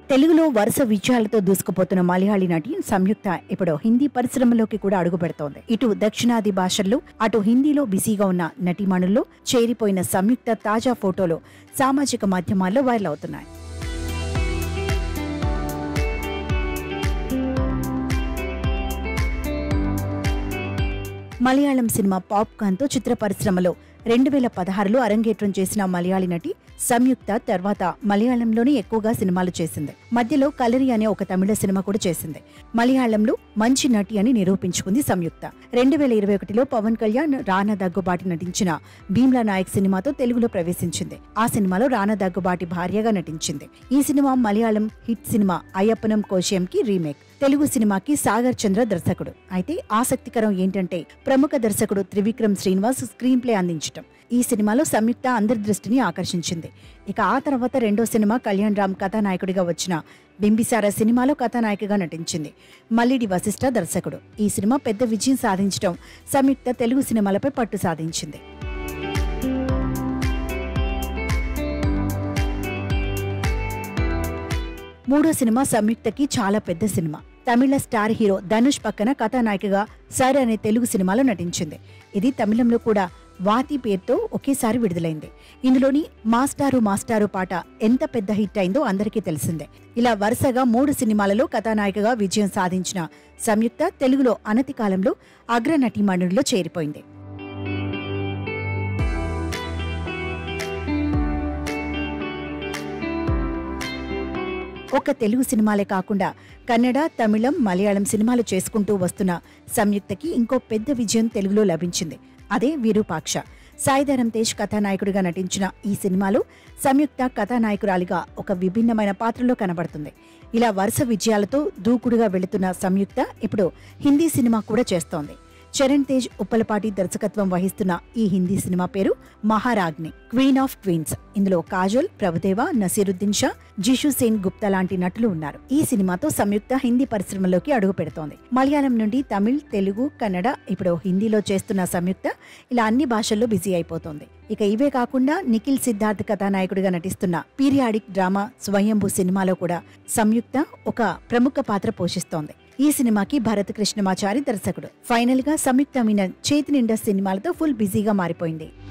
తెలుగులో వరుస విజయాలతో దూసుకుపోతున్న మలయాళీ నటి సంయుక్త ఇప్పుడు హిందీ పరిశ్రమలోకి కూడా అడుగు పెడుతోంది ఇటు దక్షిణాది భాషల్లో అటు హిందీలో బిజీగా ఉన్న నటీమణుల్లో చేరిపోయిన సంయుక్త తాజా ఫోటోలు సామాజిక మాధ్యమాల్లో వైరల్ అవుతున్నాయి మలయాళం సినిమా పాప్కార్న్ తో చిత్ర పరిశ్రమలో రెండు వేల పదహారులో అరంగేట్రం చేసిన మలయాళీ నటి సంయుక్త తర్వాత మలయాళంలోనే ఎక్కువగా సినిమాలు చేసింది మధ్యలో కలరి అనే ఒక తమిళ సినిమా కూడా చేసింది మలయాళంలో మంచి నటి అని నిరూపించుకుంది సంయుక్త రెండు వేల ఇరవై ఒకటిలో పవన్ కళ్యాణ్ రానా దగ్గుబాటి నటించిన భీమ్లా నాయక్ సినిమాతో తెలుగులో ప్రవేశించింది ఆ సినిమాలో రానా దగ్గుబాటి భార్యగా నటించింది ఈ cinema Malayalam hit cinema Ayyappanum కోశయంకి రీమేక్ తెలుగు సినిమాకి సాగర్ చంద్ర దర్శకుడు అయితే ఆసక్తికరం ఏంటంటే ప్రముఖ దర్శకుడు త్రివిక్రమ్ శ్రీనివాస్ స్క్రీన్ ప్లే అందించటం ఈ సినిమాలో సంయుక్త అందరి దృష్టిని ఆకర్షించింది ఇక ఆ తర్వాత రెండో సినిమా కళ్యాణ్ రామ్ కథానాయకుడిగా వచ్చిన బింబిసార సినిమాలో కథానాయికగా నటించింది మల్లిడి వశిష్ఠ దర్శకుడు ఈ సినిమా పెద్ద విజయం సాధించడం సంయుక్త తెలుగు సినిమాలపై పట్టు సాధించింది మూడో సినిమా సంయుక్తకి చాలా పెద్ద cinema Tamil star hero Dhanush పక్కన కథానాయికగా సర్ అనే తెలుగు సినిమాలో నటించింది ఇది తమిళంలో కూడా వాతి పేరుతో ఒకేసారి విడుదలైంది ఇందులోని మాస్టారు మాస్టారు పాట ఎంత పెద్ద హిట్ అయిందో అందరికీ తెలిసిందే ఇలా వరుసగా మూడు సినిమాలలో కథానాయికగా విజయం సాధించిన సంయుక్త తెలుగులో అనతి కాలంలో అగ్ర నటీమణుల్లో చేరిపోయింది ఒక్క తెలుగు సినిమాలే కాకుండా కన్నడ తమిళం మలయాళం సినిమాలు చేసుకుంటూ వస్తున్న సంయుక్తకి ఇంకో పెద్ద విజయం తెలుగులో లభించింది అదే విరూపాక్ష సాయిధరం తేజ్ కథానాయకుడిగా నటించిన ఈ సినిమాలో సంయుక్త కథానాయకురాలిగా ఒక విభిన్నమైన పాత్రలో కనబడుతుంది ఇలా వరుస విజయాలతో దూకుడుగా వెళుతున్న సంయుక్త ఇప్పుడు హిందీ సినిమా కూడా చేస్తోంది చరణ్ తేజ్ ఉప్పలపాటి దర్శకత్వం వహిస్తున్న ఈ హిందీ సినిమా పేరు మహారాగ్ని క్వీన్ ఆఫ్ క్వీన్స్ ఇందులో కాజోల్ ప్రభుదేవ నసీరుద్దీన్ షా జిషు సేన్ గుప్తా లాంటి నటులు ఉన్నారు ఈ సినిమాతో సంయుక్త హిందీ పరిశ్రమలోకి అడుగు పెడుతోంది మలయాళం నుండి తమిళ్ తెలుగు కన్నడ ఇప్పుడు హిందీలో చేస్తున్న సంయుక్త ఇలా అన్ని భాషల్లో బిజీ అయిపోతోంది ఇక ఇవే కాకుండా నిఖిల్ సిద్ధార్థ్ కథానాయకుడిగా నటిస్తున్న పీరియాడిక్ డ్రామా స్వయంభూ సినిమాలో కూడా సంయుక్త ఒక ప్రముఖ పాత్ర పోషిస్తోంది ఈ సినిమాకి భరత్ కృష్ణమాచారి దర్శకుడు ఫైనల్ గా సంయుక్త మీనన్ చేతి నిండా సినిమాలతో ఫుల్ బిజీగా మారిపోయింది